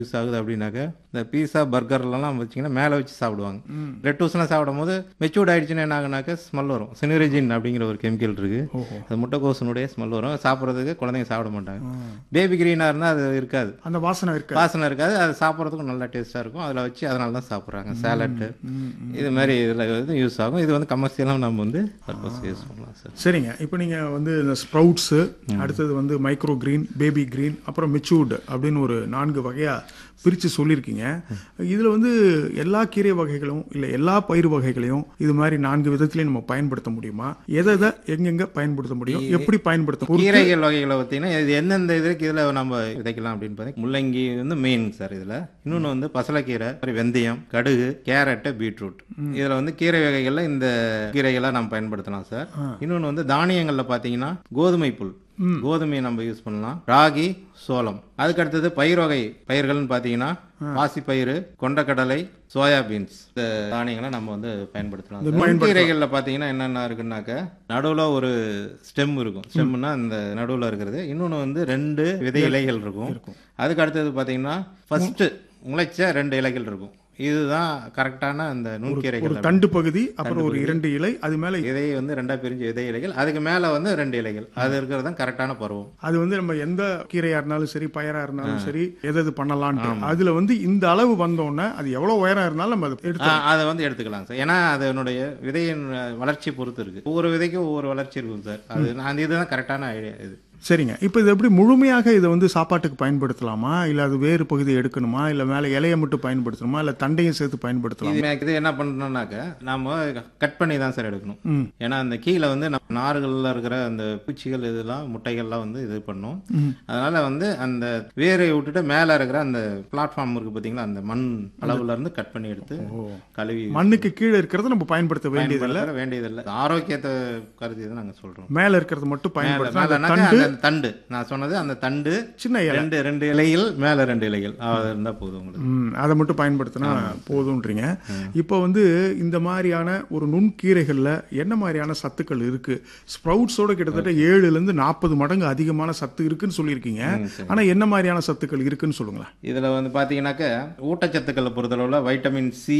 Use ஆகுது அப்படின்னாக்க இந்த பீஸா பர்கர்லாம் வச்சிங்கன்னா மேலே வச்சு சாப்பிடுவாங்க லெட்டூஸ்லாம் சாப்பிடும் போது மெச்சூர்ட் ஆயிடுச்சுன்னா என்ன ஆகுனாக்க ஸ்மெல் வரும் சினிரஜின் அப்படிங்கிற ஒரு கெமிக்கல் இருக்கு ஓஹோ அது முட்டைக்கோசனுடைய ஸ்மெல் வரும் சாப்பிட்றதுக்கு குழந்தைங்க சாப்பிட மாட்டாங்க பேபி கிரீனாக இருந்தால் அது இருக்காது அந்த வாசனை இருக்கு வாசனை இருக்காது அது சாப்பிட்றதுக்கும் நல்லா டேஸ்ட்டாக இருக்கும் அதில் வச்சு அதனால தான் சாப்பிட்றாங்க சேலட்டு இது மாதிரி இதில் வந்து யூஸ் ஆகும் இது வந்து கமர்ஷியலாக நம்ம வந்து பர்பஸ் யூஸ் பண்ணலாம் சார் சரிங்க இப்போ நீங்கள் வந்து இந்த ஸ்ப்ரவுட்ஸு அடுத்தது வந்து மைக்ரோ கிரீன் பேபி கிரீன் அப்புறம் மெச்சூர்டு அப்படின்னு ஒரு நான்கு வகையாக பிரித்து சொல்லியிருக்கீங்க இதில் வந்து எல்லா கீரை வகைகளும் இல்லை எல்லா பயிர் வகைகளையும் இது மாதிரி நான்கு விதத்துலையும் நம்ம பயன்படுத்த முடியுமா எதை எதை எங்கெங்க பயன்படுத்த முடியும் எப்படி பயன்படுத்த முடியும்? கீரைகள் வகைகளை பார்த்தீங்கன்னா இது எந்தெந்த இதுக்கு இதில் நம்ம விதைக்கலாம் அப்படின்னு பார்த்தீங்கன்னா முள்ளங்கி வந்து மெயின் சார் இதில் இன்னொன்று வந்து பசலைக்கீரை மாதிரி வெந்தயம் கடுகு கேரட்டு பீட்ரூட் இதில் வந்து கீரை வகைகளில் இந்த கீரைகளை நம்ம பயன்படுத்தலாம் சார் இன்னொன்று வந்து தானியங்களில் பார்த்தீங்கன்னா கோதுமை புல் கோதுமையை நம்ம யூஸ் பண்ணலாம் ராகி சோளம் அதுக்கு அடுத்தது பயிர் வகை பயிர்கள்னு பார்த்தீங்கன்னா பாசிப்பயிறு கொண்டக்கடலை சோயா பீன்ஸ் இந்த தானியங்களை நம்ம வந்து பயன்படுத்தலாம் சார். நுண்கீரைகளில் பார்த்தீங்கன்னா என்னென்ன இருக்குன்னாக்க நடுவில் ஒரு ஸ்டெம் இருக்கும் ஸ்டெம்னா இந்த நடுவில் இருக்கிறது இன்னொன்று வந்து ரெண்டு விதை இலைகள் இருக்கும் அதுக்கு அடுத்தது பார்த்தீங்கன்னா ஃபர்ஸ்ட் முளைச்ச ரெண்டு இலைகள் இருக்கும் இதுதான் கரெக்டான அந்த நுண்கீரைகள் ஒரு தண்டு பகுதி அப்புறம் ஒரு இரண்டு இலை அது மேலே விதை வந்து ரெண்டா பிரிஞ்ச விதை இலைகள் அதுக்கு மேலே வந்து ரெண்டு இலைகள் அது இருக்கிறது தான் கரெக்டான பருவம் அது வந்து நம்ம எந்த கீரையா இருந்தாலும் சரி பயரா இருந்தாலும் சரி எது எது பண்ணலான்ட்டு அதுல வந்து இந்த அளவு வந்தோடனே அது எவ்வளவு உயரம் இருந்தாலும் நம்ம அதை எடுத்து ஆ, அதை வந்து எடுத்துக்கலாம் சார் ஏன்னா அதனுடைய விதையின் வளர்ச்சி பொறுத்து இருக்கு ஒவ்வொரு விதைக்கும் ஒவ்வொரு வளர்ச்சி இருக்கும் சார் அது அந்த இதுதான் கரெக்டான ஐடியா இது சரிங்க இப்போ இது எப்படி முழுமையாக இதை வந்து சாப்பாட்டுக்கு பயன்படுத்தலாமா இல்ல அது வேறு பகுதி எடுக்கணுமா இல்ல மேல இலையை மட்டும் பயன்படுத்தணுமா இல்ல தண்டையும் சேர்த்து பயன்படுத்தலாம் இது இது என்ன பண்ணணும்னாக்க நாம கட் பண்ணி தான் சார் எடுக்கணும் ம். ஏன்னா அந்த கீழே வந்து நம்ம நார்கள்ல இருக்கிற அந்த பூச்சிகள் இதெல்லாம் முட்டைகள்லாம் வந்து இது பண்ணும் அதனால வந்து அந்த வேரை விட்டுட்டு மேலே இருக்கிற அந்த பிளாட்ஃபார்ம் இருக்கு பார்த்தீங்களா அந்த மண் அளவுல இருந்து கட் பண்ணி எடுத்து கழுவி மண்ணுக்கு கீழே இருக்கிறத நம்ம பயன்படுத்த வேண்டியது பயன்படுத்த வேண்டியதில்லை ஆரோக்கியத்தை கருதி தான் நாங்கள் சொல்றோம் மேல இருக்கிறது மட்டும் மேல- பயன்படுத்தலாம் அந்த மேலனாக்க தண்டு அந்த தண்டு நான் சொன்னது அந்த தண்டு சின்ன இலை ரெண்டு ரெண்டு இலைகள் மேல ரெண்டு இலைகள் அது இருந்தா போதும் உங்களுக்கு ம், அதை மட்டும் பயன்படுத்தினா போதும்ன்றீங்க இப்போ வந்து இந்த மாதிரியான ஒரு நுண்கீரைகளில் என்ன மாதிரியான சத்துக்கள் இருக்கு ஸ்ப்ரவுட்ஸோட கிட்டத்தட்ட ஏழுல இருந்து நாற்பது மடங்கு அதிகமான சத்து இருக்குன்னு சொல்லியிருக்கீங்க ஆனா என்ன மாதிரியான சத்துக்கள் இருக்குன்னு சொல்லுங்களேன் இதுல வந்து பாத்தீங்கன்னாக்க ஊட்டச்சத்துக்களை பொறுத்தளவுல வைட்டமின் சி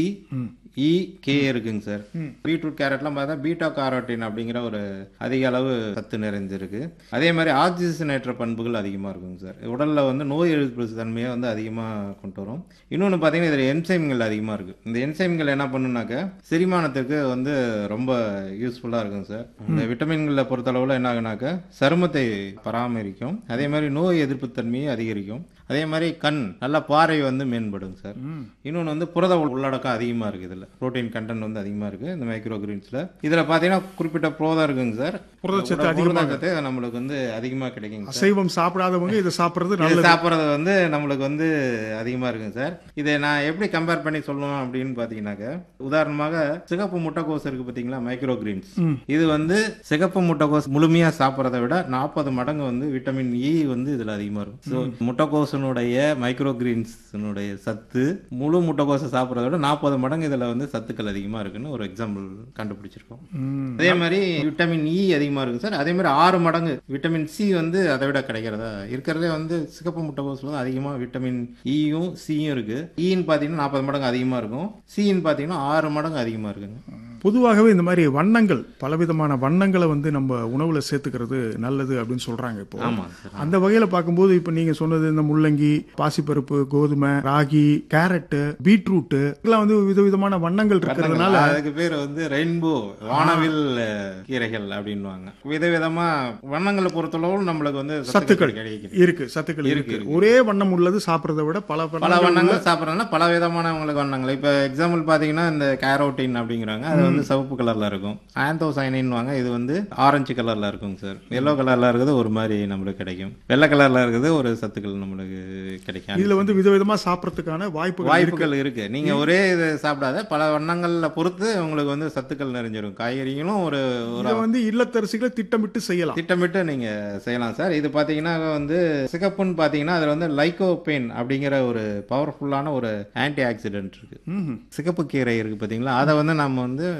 இ கே இருக்குங்க சார் பீட்ரூட் கேரட்லாம் பார்த்தா பீட்டா காரோட்டின் அப்படிங்கிற ஒரு அதிக அளவு சத்து நிறைஞ்சிருக்கு அதே மாதிரி ஆக்சிஜனேற்ற பண்புகள் அதிகமா இருக்குங்க சார் உடல்ல வந்து நோய் எதிர்ப்பு தன்மையை வந்து அதிகமா கொண்டு வரும் இன்னொன்று பார்த்தீங்கன்னா இதில் என்சைம்கள் அதிகமாக இருக்குது இந்த என்சைம்கள் என்ன பண்ணுனாக்க செரிமானத்துக்கு வந்து ரொம்ப யூஸ்ஃபுல்லாக இருக்குங்க சார் இந்த விட்டமின்களை பொறுத்தளவில் என்ன ஆகுனாக்க சருமத்தை பராமரிக்கும் அதே மாதிரி நோய் எதிர்ப்பு தன்மையை அதிகரிக்கும் அதே மாதிரி கண் நல்ல பார்வை வந்து மேம்படுங்க சார் இன்னொன்று வந்து புரத உள்- உள்ளடக்கம் அதிகமாக இருக்குது இதில் புரோட்டீன் கண்டென்ட் வந்து அதிகமாக இருக்குது இந்த மைக்ரோ கிரீன்ஸில் இதில் பார்த்தீங்கன்னா குறிப்பிட்ட புரோதம் இருக்குங்க சார் புரதச்சத்து புரதச்சத்து நம்மளுக்கு வந்து அதிகமாக கிடைக்குங்க சார் அசைவம் சாப்பிடாதவங்க இதை சாப்பிட்றது இது நல்லது சாப்பிட்றது வந்து நம்மளுக்கு வந்து அதிகமாக இருக்குங்க சார் இதை நான் எப்படி கம்பேர் பண்ணி சொல்லணும் அப்படின்னு பார்த்தீங்கன்னாக்க உதாரணமாக சிகப்பு முட்டைக்கோஸ் இருக்கு பார்த்தீங்களா மைக்ரோ கிரீன்ஸ் இது வந்து சிகப்பு முட்டைக்கோஸ் முழுமையாக சாப்பிட்றத விட நாற்பது மடங்கு வந்து விட்டமின் இ வந்து இதில் அதிகமாக இருக்கும் ஸோ முட்டைக்கோசனுடைய மைக்ரோ கிரீன்ஸினுடைய சத்து முழு முட்டைக்கோஸை சாப்பிட்றத விட நாற்பது மடங்கு இதில் வந்து சத்துக்கள் அதிகமாக இருக்குன்னு ஒரு எக்ஸாம்பிள் கண்டுபிடிச்சிருக்கோம் ம். அதே மாதிரி விட்டமின் இ அதிகமாக இருக்கு சார் அதே மாதிரி ஆறு மடங்கு விட்டமின் சி வந்து அதை விட கிடைக்கிறதா இருக்கிறதே வந்து சிகப்பு முட்டைக்கோஸில் தான் அதிகமாக விட்டமின் இயும் சியும் இருக்கு ஈன்னு பார்த்தீங்கன்னா நாற்பது மடங்கு அதிகமாக இருக்கும் சின்னு பார்த்தீங்கன்னா ஆறு மடங்கு அதிகமாக இருக்குங்க பொதுவாகவே இந்த மாதிரி வண்ணங்கள் பலவிதமான வண்ணங்களை வந்து நம்ம உணவுல சேர்த்துக்கிறது நல்லது அப்படின்னு சொல்றாங்க இப்போ ஆமாம் சார் அந்த வகையில பார்க்கும்போது இப்போ நீங்க சொன்னது இந்த முள்ளங்கி பாசிப்பருப்பு கோதுமை ராகி கேரட்டு பீட்ரூட்டு இதெல்லாம் வந்து விதவிதமான வண்ணங்கள் இருக்கிறதுனால அதுக்கு பேர் வந்து ரெயின்போ வானவில் அஹ், கீரைகள் அப்படின்வாங்க விதவிதமா வண்ணங்களை பொறுத்தளவு நம்மளுக்கு வந்து சத்துக்கள் கிடைக்கும் இருக்கு சத்துக்கள் இருக்கு ஒரே வண்ணம் உள்ளது சாப்பிட்றதை விட பல பல வண்ணங்கள் வண்ணங்கள் சாப்பிட்றதுனா பல விதமான உங்களுக்கு வண்ணங்கள் இப்போ எக்ஸாம்பிள் பார்த்தீங்கன்னா இந்த கேரோட்டின் அப்படிங்கிறாங்க அது வந்து சிவப்பு கலர்ல இருக்கும் ஆந்தோசைனின் வாங்க இது வந்து ஆரஞ்சு கலர்ல இருக்குங்க சார் எல்லோ கலர்ல இருக்கிறது ஒரு மாதிரி நம்மளுக்கு கிடைக்கும் வெள்ளை கலர்ல இருக்கிறது ஒரு சத்துக்கள் நம்மளுக்கு கிடைக்கும் இதுல வந்து விதவிதமா சாப்பிட்றதுக்கான வாய்ப்புகள் இருக்கு வாய்ப்புகள் இருக்கு நீங்க ஒரே இது சாப்பிடாத பல வண்ணங்கள்ல பொறுத்து உங்களுக்கு வந்து சத்துக்கள் நிறைஞ்சிரும் காய்கறிகளும் ஒரு ஒரு இதை வந்து இல்லத்தரசிகளை திட்டமிட்டு செய்யலாம் திட்டமிட்டு நீங்க செய்யலாம் சார் இது பாத்தீங்கன்னா வந்து சிகப்புன்னு பாத்தீங்கன்னா அதுல வந்து லைகோபேன் அப்படிங்கிற ஒரு பவர்ஃபுல்லான ஒரு ஆன்டி ஆக்சிடென்ட் இருக்கு ம்ஹும். சிகப்பு கீரை இருக்கு பாத்தீங்களா அதை வந்து நம்ம வந்து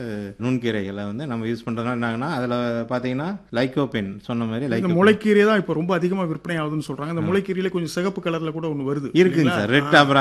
நுண்கீரைகளை வந்து நம்ம யூஸ் பண்ணுறதுனால என்னாங்கன்னா அதில் பார்த்தீங்கன்னா லைக்கோபின் சொன்ன மாதிரி இந்த லைக்கோ முளைக்கீரை தான் இப்போ ரொம்ப அதிகமாக விற்பனை ஆகுதுன்னு சொல்றாங்க இந்த முளைக்கீரையில கொஞ்சம் சிகப்பு கலர்ல கூட ஒன்று வருது இருக்குங்க சார் ரெட் அப்புறம்